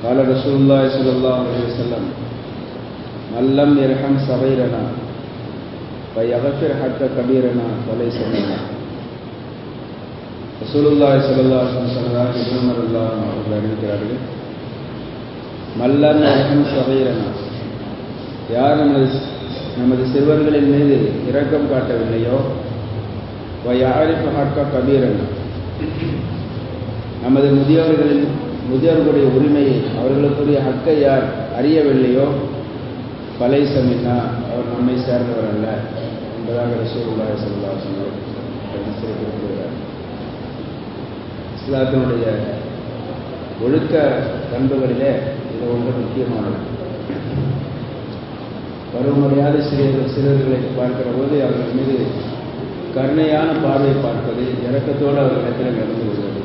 قال رسول الله صلى الله عليه وسلم من لم يرحم صغيرنا فيغفر حتى كبيرنا فليس منا ரசூலுல்லாஹி ஸல்லல்லாஹு அலைஹி வஸல்லம் சொன்னதாக இப்ராஹிம் அல்லாஹ் அவர்கள் அறிவிக்கிறார்கள் மல்லம் ரஹம் சகைரனா யார் நமது நமது சிறுவர்களின் மீது இரக்கம் காட்டவில்லையோ யாரிப்பு ஹக்கா கபீரன் நமது முதியோர்களின் முதியோர்களுடைய உரிமையை அவர்களுக்குரிய ஹக்கை யார் அறியவில்லையோ பலை சமின்னா அவர் நம்மை சேர்ந்தவர் அல்ல என்பதாக ரசூலுல்லாஹி ஸல்லல்லாஹு அலைஹி வஸல்லம் குறிப்பிடுகிறார் இஸ்லாத்தினுடைய ஒழுக்க பண்புகளிலே இது ஒன்று முக்கியமானது பருவமடையாத சிறியர்கள் சிலர்களை பார்க்கிற போது அவர்கள் மீது கருணையான பார்வை பார்ப்பது இறக்கத்தோடு அவர்களிடத்தில் நடந்து கொள்வது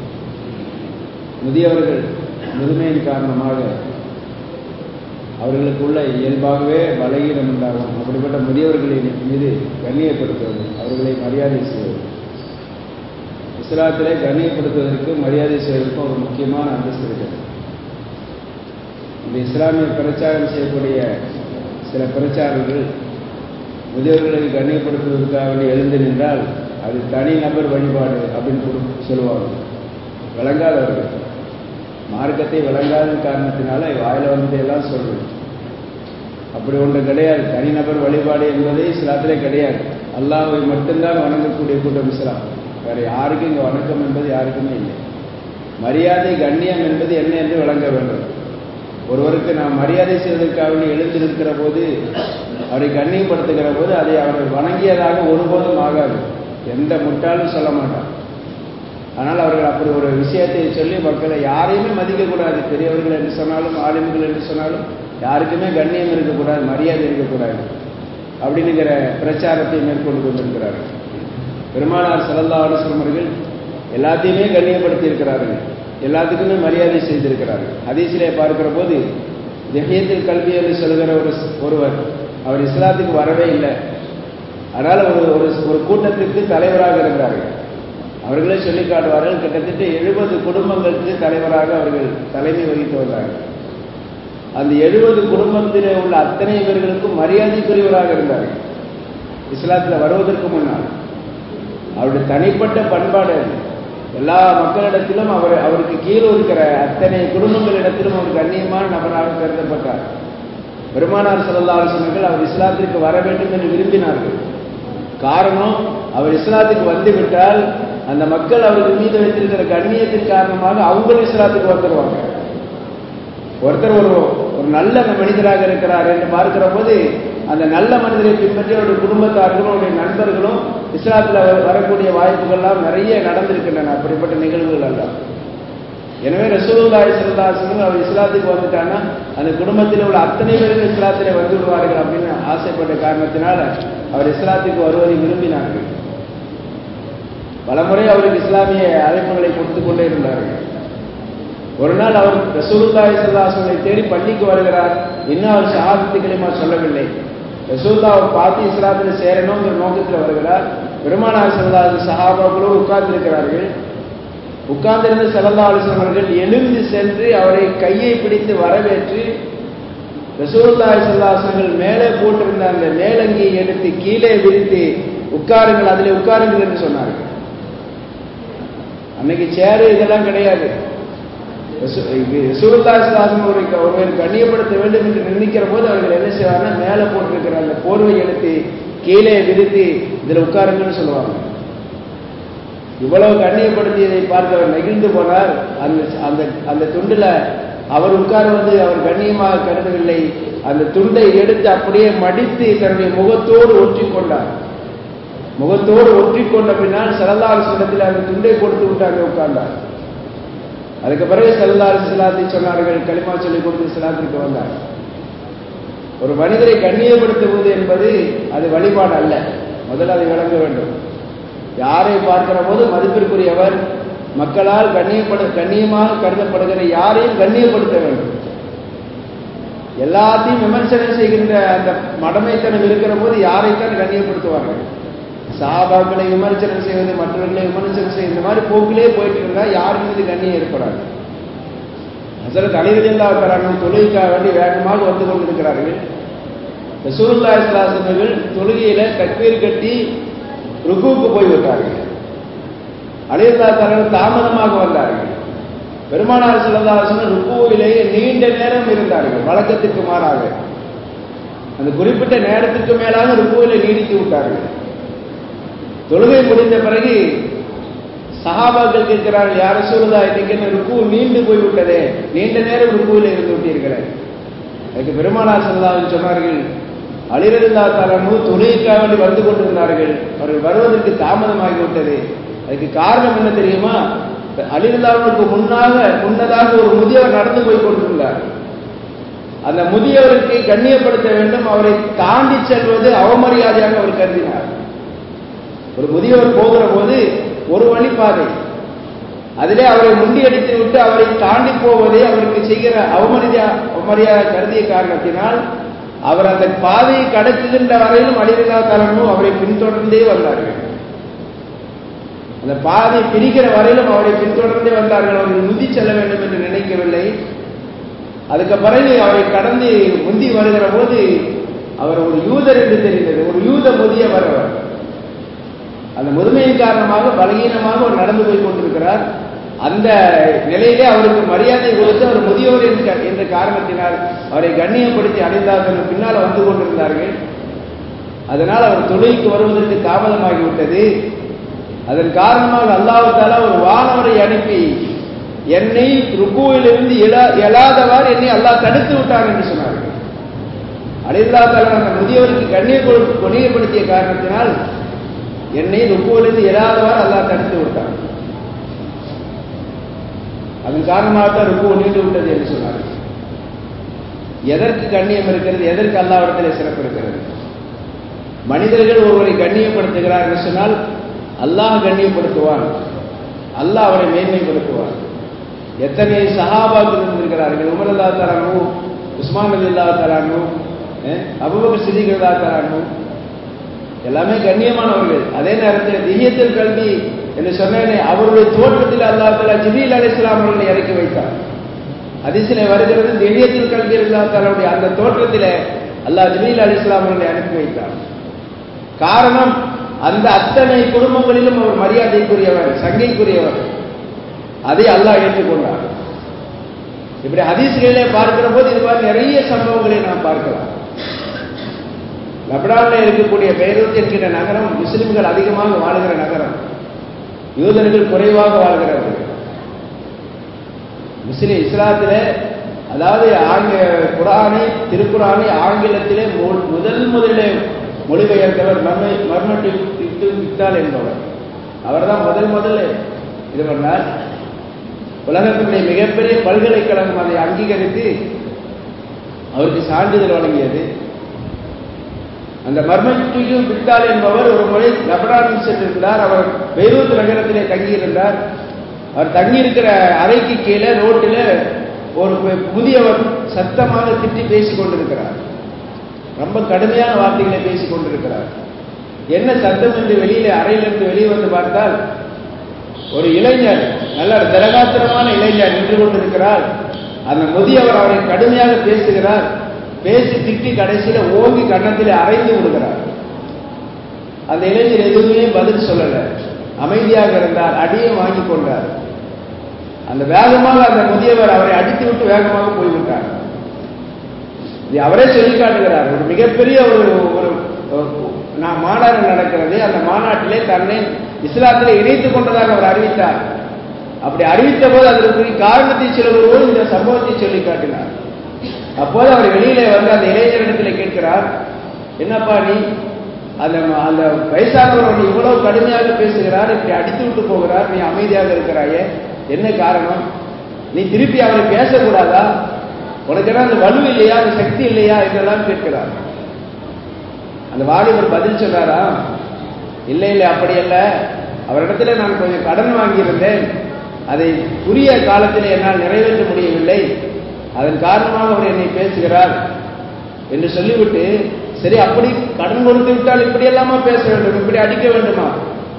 முதியவர்கள் முதுமையின் காரணமாக அவர்களுக்குள்ள இயல்பாகவே பலகீனம் உண்டாகும் அப்படிப்பட்ட முதியவர்களின் மீது கண்ணியப்படுத்துவது அவர்களை மரியாதை செய்வது இஸ்லாத்திலே கண்ணியப்படுத்துவதற்கு மரியாதை செய்வதற்கும் ஒரு முக்கியமான அந்தஸ்து இருக்கிறது இந்த இஸ்லாமிய பிரச்சாரம் செய்யக்கூடிய சில பிரச்சாரங்கள் முதியவர்களை கண்ணியப்படுத்துவதற்காக எழுந்து நின்றால் அது தனி நபர் வழிபாடு அப்படின்னு சொல்லுவாங்க விளங்காதவர்கள் மார்க்கத்தை விளங்காத காரணத்தினால வாயில வந்ததையெல்லாம் சொல்றது அப்படி ஒன்று கிடையாது தனிநபர் வழிபாடு என்பதே இஸ்லாத்திலே கிடையாது அல்லாஹை மட்டும்தான் வணங்கக்கூடிய கூட்டம் இஸ்லாம் வேற யாருக்கும் இங்கே வணக்கம் என்பது யாருக்குமே இல்லை மரியாதை கண்ணியம் என்பது என்ன என்று விளங்க வேண்டும் ஒருவருக்கு நாம் மரியாதை செய்வதற்காக எழுந்து நிற்கிற போது அவரை கண்ணியப்படுத்துகிற போது அதை அவர்கள் வணங்கியதாக ஒருபோதும் ஆகாது எந்த முட்டாலும் சொல்ல மாட்டான் ஆனால் அவர்கள் அப்படி ஒரு விஷயத்தை சொல்லி மக்களை யாரையுமே மதிக்கக்கூடாது பெரியவர்கள் என்று சொன்னாலும் ஆளுமைகள் என்று சொன்னாலும் யாருக்குமே கண்ணியம் இருக்கக்கூடாது மரியாதை இருக்கக்கூடாது அப்படின்னுங்கிற பிரச்சாரத்தை மேற்கொண்டு கொண்டிருக்கிறார்கள் பெருமானார் சலல்லா அலுவலமர்கள் எல்லாத்தையுமே கண்ணியப்படுத்தி இருக்கிறார்கள் எல்லாத்துக்குமே மரியாதை செய்திருக்கிறார்கள் ஹதீஸிலே பார்க்கிற போது ஜஹியத்தில் கல்வி என்று சொல்கிற ஒரு ஒருவர் அவர் இஸ்லாத்துக்கு வரவே இல்லை அதனால் ஒரு ஒரு ஒரு கூட்டத்திற்கு தலைவராக இருந்தார்கள் அவர்களே சொல்லி காட்டுவார்கள் கிட்டத்தட்ட எழுபது குடும்பங்களுக்கு தலைவராக அவர்கள் தலைமை வகித்து வந்தார்கள் அந்த எழுபது குடும்பத்திலே உள்ள அத்தனை பேர்களுக்கும் மரியாதைக்குரியவராக இருந்தார்கள் இஸ்லாத்தில் வருவதற்கு முன்னால் அவருடைய தனிப்பட்ட பண்பாடு எல்லா மக்களிடத்திலும் அவர் அவருக்கு கீழே இருக்கிற அத்தனை குடும்பங்களிடத்திலும் ஒரு கண்ணியமான நபராக கருதப்பட்டார் பெருமானார் சல்லா ஆலோசனைகள் அவர் இஸ்லாத்திற்கு வர வேண்டும் என்று விரும்பினார்கள் காரணம் அவர் இஸ்லாத்துக்கு வந்துவிட்டால் அந்த மக்கள் அவர்கள் மீது வைத்திருக்கிற கண்ணியத்தின் காரணமாக அவங்களும் இஸ்லாத்துக்கு வந்துடுவாங்க ஒருத்தர் ஒரு ஒரு நல்ல மனிதராக இருக்கிறார் என்று பார்க்கிற போது அந்த நல்ல மனிதரை பின்பற்றி அவருடைய குடும்பத்தார்களும் அவருடைய நண்பர்களும் இஸ்லாத்தில் வரக்கூடிய வாய்ப்புகள்லாம் நிறைய நடந்திருக்கின்றன அப்படிப்பட்ட நிகழ்வுகள் எல்லாம் எனவே ரசூலுல்லாய் சிறந்தாசனும் அவர் இஸ்லாத்துக்கு வந்துட்டான்னா அந்த குடும்பத்தில் உள்ள அத்தனை பேரும் இஸ்லாத்திலே வந்து விடுவார்கள் அப்படின்னு ஆசைப்பட்ட காரணத்தினால அவர் இஸ்லாத்துக்கு வருவதை விரும்பினார்கள் பலமுறை அவருக்கு இஸ்லாமிய அழைப்புகளை கொடுத்து கொண்டே இருந்தார்கள் ஒரு நாள் அவர் ரசூலுல்லாய் சல்லாசனை தேடி பள்ளிக்கு வருகிறார் இன்னும் அவர் ஷஹாதத்து களிமா சொல்லவில்லை ரசூல்லாவை பார்த்து இஸ்லாத்தில் சேரணுங்கிற நோக்கத்தில் வருகிறார் பெருமானார் செல்லா சஹாபாக்களோடு உட்கார்ந்திருக்கிறார்கள் உட்கார்ந்திருந்த செல்லல்லா அலிஸ்வர்கள் எழுந்து சென்று அவரை கையை பிடித்து வரவேற்று ரசூல்லாய் செல்லாசனங்கள் மேலே போட்டிருந்த அந்த மேலங்கியை எடுத்து கீழே விரித்து உட்காருங்கள் அதில் உட்காருங்கள் என்று சொன்னார்கள் அன்னைக்கு சேரு இதெல்லாம் கிடையாது ரசூல்லாஸ்லாசன் ஒரு ஒருவர் கண்ணியப்படுத்த வேண்டும் என்று நினைக்கிற போது அவர்கள் என்ன செய்வாங்கன்னா மேலே போட்டிருக்கிற அந்த போர்வை எடுத்து கீழே விரித்து இதில் உட்காருங்கன்னு சொல்லுவாங்க இவ்வளவு கண்ணியப்படுத்தியதை பார்த்து அவர் நெகிழ்ந்து போனார் அந்த அந்த அந்த துண்டுல அவர் உட்காருவது அவர் கண்ணியமாக கருதவில்லை அந்த துண்டை எடுத்து அப்படியே மடித்து தன்னுடைய முகத்தோடு ஒற்றி கொண்டார் முகத்தோடு ஒற்றி கொண்ட பின்னால் சரதார் சொல்லத்தில் அந்த துண்டை கொடுத்து விட்டு அங்கே உட்கார்ந்தார் அதுக்கு பிறகு செல்லார் சிலாத்தை சொன்னார்கள் களிமா சொல்லி கொடுத்து சிலாத்திற்கு வந்தார் ஒரு மனிதரை கண்ணியப்படுத்துவது என்பது அது வழிபாடு அல்ல முதல்ல அதை விளங்க வேண்டும் யாரை பார்க்கிற போது மதிப்பிற்குரியவர் மக்களால் கண்ணியப்பட கண்ணியமாக கருதப்படுகிற யாரையும் கண்ணியப்படுத்த வேண்டும் எல்லாத்தையும் விமர்சனம் செய்கின்ற அந்த மடமைத்தனம் இருக்கிற போது யாரைத்தான் கண்ணியப்படுத்துவார்கள் சாபாக்களை விமர்சனம் செய்வது மற்றவர்களை விமர்சனம் செய்வது இந்த மாதிரி போக்கிலே போயிட்டு இருந்தா யார் மீது கண்ணியம் ஏற்படாது ஹசரத் அலிரஜல்லா தராங்க தொழுகைக்காக வேண்டி வேகமாக வந்து கொண்டிருக்கிறார்கள் ரசூலுல்லா இஸ்லாசன் அவர்கள் தொழுகையில தக்பீர் கட்டி ருக்குவுக்கு போய் விட்டார்கள் அலிரல்லா தராங்க தாமதமாக வந்தார்கள் பெருமானார் சிலதாசன் ருக்குவிலேயே நீண்ட நேரம் இருந்தார்கள் வழக்கத்துக்கு மாறாக அந்த குறிப்பிட்ட நேரத்துக்கு மேலாக ருக்குவில நீடித்து விட்டார்கள் தொழுகை முடிந்த பிறகு சஹாபாக்கள் கேட்கிறார்கள் யார சொல்லுதா இன்னைக்கு என்ன ருக்கு நீண்டு போய்விட்டதே நீண்ட நேரம் ருக்குவில் இருந்து விட்டீர்களே அதுக்கு பெருமானார் செல்லாவின் சொன்னார்கள் அலிரல்லா தலமு தொழுகைக்காக வேண்டி வந்து கொண்டிருந்தார்கள் அவர்கள் வருவதற்கு தாமதமாகிவிட்டது அதுக்கு காரணம் என்ன தெரியுமா அலிரல்லாவுக்கு முன்னாக முன்னதாக ஒரு முதியவர் நடந்து போய் கொண்டிருந்தார் அந்த முதியவருக்கு கண்ணியப்படுத்த வேண்டும் அவரை தாண்டி செல்வது அவமரியாதையாக அவர் கருதினார் ஒரு முதியவர் போகிற போது ஒரு வழிப்பாதை அதிலே அவரை முண்டியடித்து விட்டு அவரை தாண்டி போவதே அவருக்கு செய்கிற அவமரியா அவமரியாதை கருதிய காரணத்தினால் அவர் அந்த பாதையை கடக்குகின்ற வரையிலும் அடிவில்லா தலமும் அவரை பின்தொடர்ந்தே வந்தார்கள் அந்த பாதை பிரிக்கிற வரையிலும் அவரை பின்தொடர்ந்தே வந்தார்கள் அவர்கள் முந்தி செல்ல வேண்டும் என்று நினைக்கவில்லை அதுக்கு பிறகு அவரை கடந்து முந்தி வருகிற போது அவர் ஒரு யூதர் என்று தெரிந்தது ஒரு யூத முதியவர் அவர் அந்த முதுமையின் காரணமாக பலகீனமாக அவர் நடந்து போய் கொண்டிருக்கிறார் அந்த நிலையிலே அவருக்கு மரியாதை கொடுத்து அவர் முதியோர் என்ற காரணத்தினால் அவரை கண்ணியப்படுத்தி அடைந்தார்கள் பின்னால் வந்து கொண்டிருந்தார்கள் அதனால் அவர் தொழிலுக்கு வருவதற்கு தாமதமாகிவிட்டது அதன் காரணமாக அல்லாஹால ஒரு வானவரை அனுப்பி என்னை ருக்குவிலிருந்து எழாதவாறு என்னை அல்லாஹ் தடுத்து விட்டார் என்று சொன்னார்கள் அலில்லா தாலா அந்த முதியவருக்கு கண்ணிய கொணியப்படுத்திய காரணத்தினால் என்னை ருக்குவிலிருந்து எழாதவாறு அல்லாஹ் தடுத்து விட்டார் அதன் காரணமாகத்தான் ருக்கு நீண்டு விட்டது என்று சொன்னார்கள் எதற்கு கண்ணியம் இருக்கிறது எதற்கு அல்லாவிடத்தில் சிறப்பு இருக்கிறது மனிதர்கள் ஒருவரை கண்ணியப்படுத்துகிறார் என்று சொன்னால் அல்லாஹ் கண்ணியப்படுத்துவான் அல்லாஹ் அவரை மேன்மைப்படுத்துவான் எத்தனை சஹாபாக்கள் இருந்திருக்கிறார்கள் உமர் அல்லா தரானு உஸ்மான் அலி அல்லா தரானு அபுபக்கர் சிதிக் அல்லா தரானு எல்லாமே கண்ணியமானவர்கள் அதே நேரத்தில் திஹியத்தில் கல்வி என்று சொன்னேனே அவருடைய தோற்றத்தில் அல்லா தலா ஜிபீல் அலி இஸ்லாம் அவர்களை இறக்கி வைத்தார் அதிசில வருகிறது திஹியத்தில் கல்வி அல்லா தலாவுடைய அந்த தோற்றத்தில் அல்லாஹ் ஜிபீல் அலி இஸ்லாம் அவர்களை அனுப்பி வைத்தார் காரணம் அந்த அத்தனை குடும்பங்களிலும் அவர் மரியாதைக்குரியவர் சங்கைக்குரியவர் அதை அல்லாஹ் ஏற்றுக்கொண்டார் இப்படி ஹதீஸ்களிலே பார்க்கிற போது இது மாதிரி நிறைய சம்பவங்களை நாம் பார்க்கலாம் லப்டானில் இருக்கக்கூடிய பெயரூத் என்கிற நகரம் முஸ்லிம்கள் அதிகமாக வாழ்கிற நகரம் யூதர்கள் குறைவாக வாழ்கிறார்கள் முஸ்லிம் இஸ்லாத்திலே அதாவது ஆங்க குரானை திருக்குறானை ஆங்கிலத்திலே முதல் முதலே மொழிபெயர்த்தவர் மர்ம மர்மட்டி வித்தால் என்பவர் அவர் தான் முதல் முதல்ல இது பண்ணார் உலகத்தினுடைய மிகப்பெரிய பல்கலைக்கழகம் அதை அங்கீகரித்து அவருக்கு சான்றிதழ் வழங்கியது அந்த மர்மட்டிக்கு விட்டால் என்பவர் ஒரு முறை லெபனானில் சென்றிருக்கிறார் அவர் பெய்ரூத் நகரத்திலே தங்கியிருந்தார் அவர் தங்கியிருக்கிற அறைக்கு கீழே ரோட்டில் ஒரு முதியவர் சத்தமாக திட்டி பேசிக் கொண்டிருக்கிறார் ரொம்ப கடுமையான வார்த்தைகளை பேசிக் கொண்டிருக்கிறார் என்ன சத்தம் என்று வெளியில அறையிலிருந்து வெளியே வந்து பார்த்தால் ஒரு இளைஞர் நல்ல திரகாத்திரமான இளைஞர் நின்று கொண்டிருக்கிறார் அந்த முதியவர் அவரை கடுமையாக பேசுகிறார் பேசி திட்டி கடைசியில ஓங்கி கன்னத்தில் அரைந்து விடுகிறார் அந்த இளைஞர் எதுவுமே பதில் சொல்லல அமைதியாக இருந்தார் அடியை வாங்கி கொண்டார் அந்த வேகமாக அந்த முதியவர் அவரை அடித்து விட்டு வேகமாக போய்விட்டார் இது அவரே சொல்லி காட்டுகிறார் ஒரு மிகப்பெரிய ஒரு ஒரு நான் மாநாடு நடக்கிறது அந்த மாநாட்டிலே தன்னை இஸ்லாத்திலே இணைத்துக் கொண்டதாக அவர் அறிவித்தார் அப்படி அறிவித்த போது அதற்கு காரணத்தை சொல்லும்போது இந்த சம்பவத்தை சொல்லி காட்டினார் அப்போது அவர் வெளியிலே வந்து அந்த இளைஞரிடத்தில் கேட்கிறார் என்னப்பா நீ அந்த அந்த வயசானவர் இவ்வளவு கடுமையாக பேசுகிறார் இப்படி அடித்து விட்டு போகிறார் நீ அமைதியாக இருக்கிறாயே என்ன காரணம் நீ திருப்பி அவரை பேசக்கூடாதா உனக்கு என்ன அந்த வலு இல்லையா அந்த சக்தி இல்லையா என்றெல்லாம் கேட்கிறார் அந்த வாலிபர் பதில் சொன்னாரா இல்லை இல்லை அப்படி அல்ல அவரிடத்துல நான் கொஞ்சம் கடன் வாங்கியிருந்தேன் அதை உரிய காலத்தில் என்னால் நிறைவேற்ற முடியவில்லை அதன் காரணமாக அவர் என்னை பேசுகிறார் என்று சொல்லிவிட்டு சரி அப்படி கடன் கொடுத்து விட்டால் இப்படி எல்லாமா பேச வேண்டும் இப்படி அடிக்க வேண்டுமா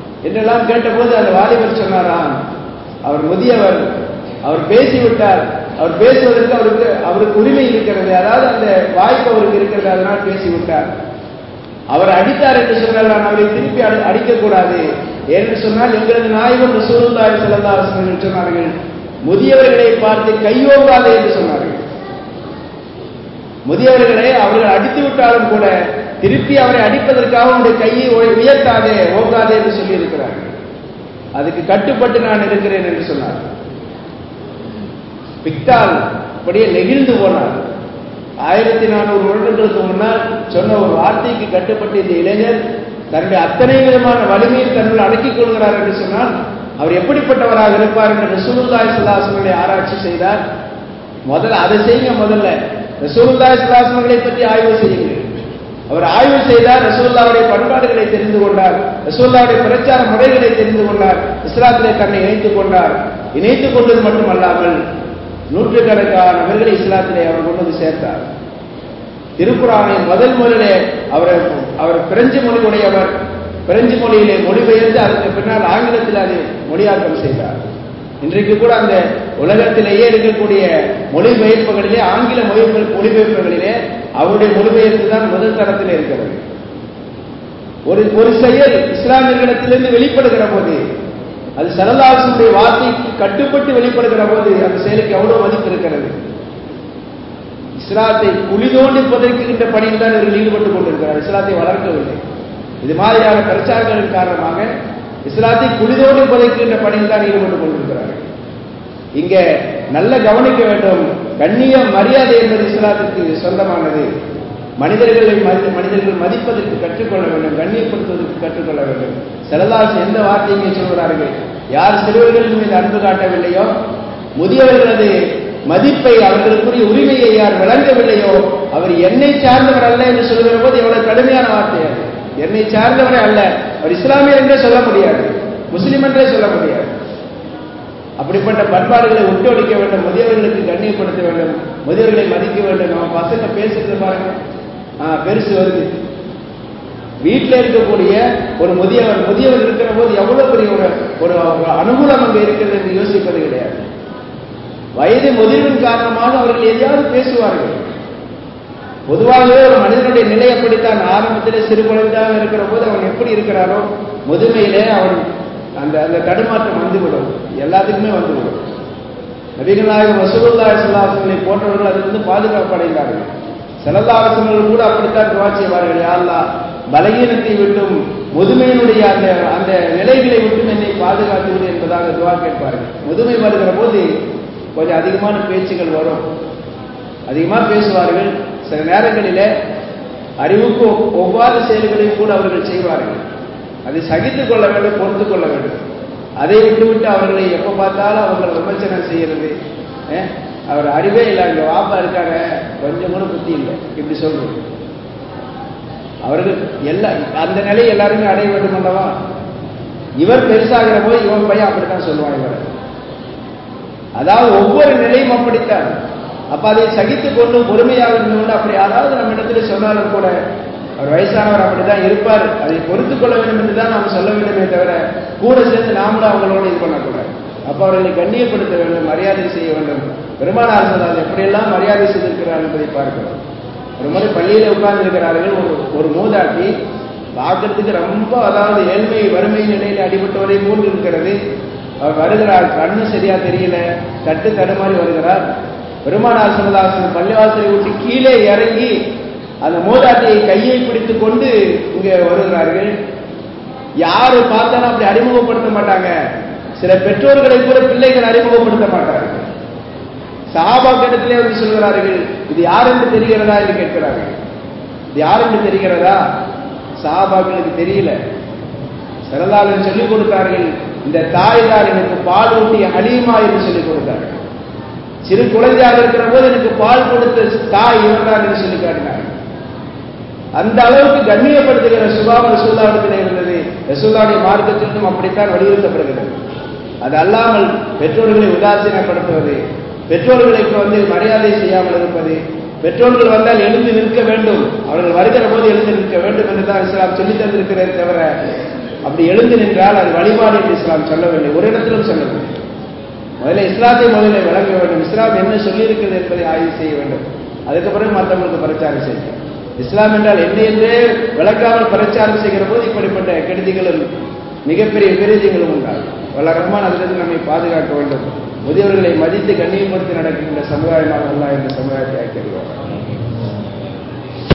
என்றெல்லாம் கேட்டபோது அந்த வாலிபர் சொன்னாராம் அவர் முதியவர் அவர் பேசிவிட்டார் அவர் பேசுவதற்கு அவருக்கு அவருக்கு உரிமை இருக்கிறது அதாவது அந்த வாய்ப்பு அவருக்கு இருக்கிறது அதனால் பேசிவிட்டார் அவர் அடித்தார் என்று சொன்னால் நான் அவரை திருப்பி அடி அடிக்கக்கூடாது என்று சொன்னால் எங்களது நாயகம் ரசூலுல்லாஹி ஸல்லல்லாஹு அலைஹி வஸல்லம் சொன்னார்கள் முதியவர்களை பார்த்து கையோங்காதே என்று சொன்னார்கள் முதியவர்களை அவர்கள் அடித்து விட்டாலும் கூட திருப்பி அவரை அடிப்பதற்காக உங்களுடைய கையை உயர்த்தாதே ஓங்காதே என்று சொல்லி இருக்கிறார்கள் அதுக்கு கட்டுப்பட்டு நான் இருக்கிறேன் என்று சொன்னார் பிக்டால் அப்படியே நெகிழ்ந்து போனார் ஆயிரத்தி நானூறு வருடங்களுக்கு முன்னால் சொன்ன ஒரு வார்த்தைக்கு கட்டுப்பட்டு இந்த இளைஞர் தன்னுடைய அத்தனை விதமான வலிமையை தன்னுள் அடக்கிக் கொள்கிறார் என்று சொன்னால் அவர் எப்படிப்பட்டவராக இருப்பார் என்று ரசூலுல்லாய் சுல்லாசனுடைய ஆராய்ச்சி செய்தார் முதல்ல அதை செய்யுங்க முதல்ல ரசூலுல்லாய் சுல்லாசனங்களை பற்றி ஆய்வு செய்யுங்கள் அவர் ஆய்வு செய்தார் ரசூல்லாவுடைய பண்பாடுகளை தெரிந்து கொண்டார் ரசூல்லாவுடைய பிரச்சார முறைகளை தெரிந்து கொண்டார் இஸ்லாத்திலே தன்னை இணைத்துக் கொண்டார் இணைத்துக் கொண்டது மட்டுமல்லாமல் நூற்றுக்கணக்கானவர்களை இஸ்லாத்திலே அவர் கொண்டு வந்து சேர்த்தார் திருக்குறானை முதல் முறையிலே அவர் அவர் பிரெஞ்சு மொழி உடையவர் பிரெஞ்சு மொழியிலே மொழிபெயர்த்து அதற்கு பின்னால் ஆங்கிலத்தில் அதை மொழியாக்கம் செய்தார் இன்றைக்கு கூட அந்த உலகத்திலேயே இருக்கக்கூடிய மொழிபெயர்ப்புகளிலே ஆங்கில மொழி மொழிபெயர்ப்புகளிலே அவருடைய மொழிபெயர்ப்பு தான் முதல் தரத்தில் இருக்கிறது ஒரு ஒரு செயல் இஸ்லாமியர்களிடத்திலிருந்து வெளிப்படுகிற போது அது சரதாசனுடைய வார்த்தைக்கு கட்டுப்பட்டு வெளிப்படுகிற போது அந்த செயலுக்கு எவ்வளவு மதிப்பு இருக்கிறது இஸ்லாத்தை குழி தோண்டி புதைக்கின்ற பணியில் தான் இவர்கள் ஈடுபட்டுக் கொண்டிருக்கிறார் இஸ்லாத்தை வளர்க்கவில்லை இது மாதிரியான பிரச்சாரங்களின் காரணமாக இஸ்லாத்தை குழி தோண்டி புதைக்கின்ற பணியில் தான் ஈடுபட்டுக் கொண்டிருக்கிறார்கள் இங்க நல்ல கவனிக்க வேண்டும் கண்ணியம் மரியாதை என்பது இஸ்லாத்திற்கு சொந்தமானது மனிதர்களை மனிதர்கள் மதிப்பதற்கு கற்றுக்கொள்ள வேண்டும் கண்ணியப்படுத்துவதற்கு கற்றுக்கொள்ள வேண்டும் செலதாஸ் எந்த வார்த்தையுமே சொல்கிறார்கள் யார் சிறுவர்களின் மீது அன்பு காட்டவில்லையோ முதியவர்களது மதிப்பை அவர்களுக்குரிய உரிமையை யார் விளங்கவில்லையோ அவர் என்னை சார்ந்தவர் அல்ல என்று சொல்கிற போது எவ்வளவு கடுமையான வார்த்தை அது என்னை சார்ந்தவரே அல்ல அவர் இஸ்லாமியர் என்றே சொல்ல முடியாது முஸ்லிம் என்றே சொல்ல முடியாது அப்படிப்பட்ட பண்பாடுகளை ஒட்டொழிக்க வேண்டும் முதியவர்களுக்கு கண்ணியப்படுத்த வேண்டும் முதியவர்களை மதிக்க வேண்டும் நம்ம பசங்க பேசுறது பாருங்க பெருசு வருது வீட்டில் இருக்கக்கூடிய ஒரு முதியவர் முதியவர் இருக்கிற போது எவ்வளவு பெரிய ஒரு ஒரு அனுகூலம் அங்கே இருக்கிறது என்று யோசிப்பது கிடையாது வயது முதிர்வின் காரணமாக அவர்கள் எதையாவது பேசுவார்கள் பொதுவாகவே ஒரு மனிதனுடைய நிலை அப்படித்தான் ஆரம்பத்திலே சிறு குழந்தையாக இருக்கிற போது அவன் எப்படி இருக்கிறானோ முதுமையிலே அவன் அந்த அந்த தடுமாற்றம் வந்துவிடும் எல்லாத்துக்குமே வந்துவிடும் நபிகள் நாயகம் வசூலுல்லாஹி ஸல்லல்லாஹு போன்றவர்கள் அதிலிருந்து பாதுகாப்பு அடைந்தார்கள் செல்லல்லாசனர்கள் கூட அப்படித்தான் துவா செய்வார்கள் யாழ்லா பலகீனத்தை விட்டும் முதுமையினுடைய அந்த அந்த நிலைகளை விட்டும் என்னை பாதுகாத்துவிடு என்பதாக துவா கேட்பார்கள் முதுமை வருகிற போது கொஞ்சம் அதிகமான பேச்சுகள் வரும் அதிகமாக பேசுவார்கள் சில நேரங்களிலே அறிவுக்கு ஒவ்வாத செயல்களையும் கூட அவர்கள் செய்வார்கள் அதை சகித்துக் கொள்ள வேண்டும் பொறுத்து கொள்ள வேண்டும் அதை விட்டுவிட்டு அவர்களை எப்போ பார்த்தாலும் அவங்களை விமர்சனம் செய்யறது அவர் அறிவே இல்லை அங்க வாப்பா இருக்காங்க கொஞ்சம் கூட புத்தி இல்லை இப்படி சொல்றது அவர்கள் எல்லா அந்த நிலை எல்லாருமே அடைய வேண்டும் அல்லவா இவர் பெருசாகிற போது இவன் பையன் அப்படித்தான் சொல்லுவான் இவர் அதாவது ஒவ்வொரு நிலையும் அப்படித்தான் அப்ப அதை சகித்துக் கொண்டு பொறுமையாக இருந்து கொண்டு அப்படி யாராவது நம்ம இடத்துல சொன்னாலும் கூட அவர் வயசானவர் அப்படிதான் இருப்பார் அதை பொறுத்துக் கொள்ள வேண்டும் என்று தான் நாம் சொல்ல வேண்டுமே தவிர கூட சேர்ந்து நாமளும் அவங்களோட இது பண்ணக்கூடாது அப்ப அவர்களை கண்ணியப்படுத்த வேண்டும் மரியாதை செய்ய வேண்டும் பெருமானார் சொன்னால் எப்படியெல்லாம் மரியாதை செய்திருக்கிறார் என்பதை பார்க்கிறோம் ஒரு முறை பள்ளியில உட்கார்ந்து இருக்கிறார்கள் ஒரு ஒரு மூதாட்டி பார்க்கறதுக்கு ரொம்ப அதாவது ஏழ்மை வறுமை நிலையில் அடிபட்டவரை போன்று இருக்கிறது அவர் வருகிறார் கண்ணு சரியா தெரியல தட்டு தடுமாறி வருகிறார் பெருமானார் சிவதாசன் பள்ளிவாசலை விட்டு கீழே இறங்கி அந்த மூதாட்டியை கையை பிடித்து கொண்டு இங்கே வருகிறார்கள் யாரு பார்த்தாலும் அப்படி அறிமுகப்படுத்த மாட்டாங்க சில பெற்றோர்களை கூட பிள்ளைகள் அறிமுகப்படுத்த மாட்டார்கள் சஹாபா இடத்திலே வந்து சொல்கிறார்கள் இது யார் என்று தெரிகிறதா என்று கேட்கிறார்கள் இது யார் என்று தெரிகிறதா சஹாபாக்களுக்கு தெரியல சிறந்தாளர் சொல்லிக் கொடுத்தார்கள் இந்த தாய் தான் எனக்கு பால் ஊட்டிய ஹலீமா என்று சொல்லிக் கொடுத்தார்கள் சிறு குழந்தையாக இருக்கிற போது எனக்கு பால் கொடுத்த தாய் இவர்தான் என்று சொல்லி காட்டினார்கள் அந்த அளவுக்கு கண்ணியப்படுத்துகிற சுபாவம் ரசூல்லாவிடத்தில் இருந்தது ரசூல்லாவுடைய மார்க்கத்திலும் அப்படித்தான் வலியுறுத்தப்படுகிறது அது அல்லாமல் பெற்றோர்களை உதாசீனப்படுத்துவது பெற்றோர்களுக்கு வந்து மரியாதை செய்யாமல் இருப்பது பெற்றோர்கள் வந்தால் எழுந்து நிற்க வேண்டும் அவர்கள் வருகிற போது எழுந்து நிற்க வேண்டும் என்று தான் இஸ்லாம் சொல்லி தந்திருக்கிறதே தவிர அப்படி எழுந்து நின்றால் அது வழிபாடு என்று இஸ்லாம் சொல்லவில்லை ஒரு இடத்திலும் சொல்லவில்லை முதல்ல இஸ்லாத்தை முதலில் விளங்க வேண்டும் இஸ்லாம் என்ன சொல்லியிருக்கிறது என்பதை ஆய்வு செய்ய வேண்டும் அதுக்கப்புறம் மற்றவங்களுக்கு பிரச்சாரம் செய்யும் இஸ்லாம் என்றால் என்ன என்றே விளக்காமல் பிரச்சாரம் செய்கிற போது இப்படிப்பட்ட கெடுதிகளும் மிகப்பெரிய விரோதிகளும் உண்டாகும் வல்ல ரஹ்மான் அதிலிருந்து நம்மை பாதுகாக்க வேண்டும் முதியவர்களை மதித்து கண்ணியப்படுத்தி நடக்கின்ற சமுதாயமாக அல்ல என்ற சமுதாயத்தை ஆக்கிடுவார்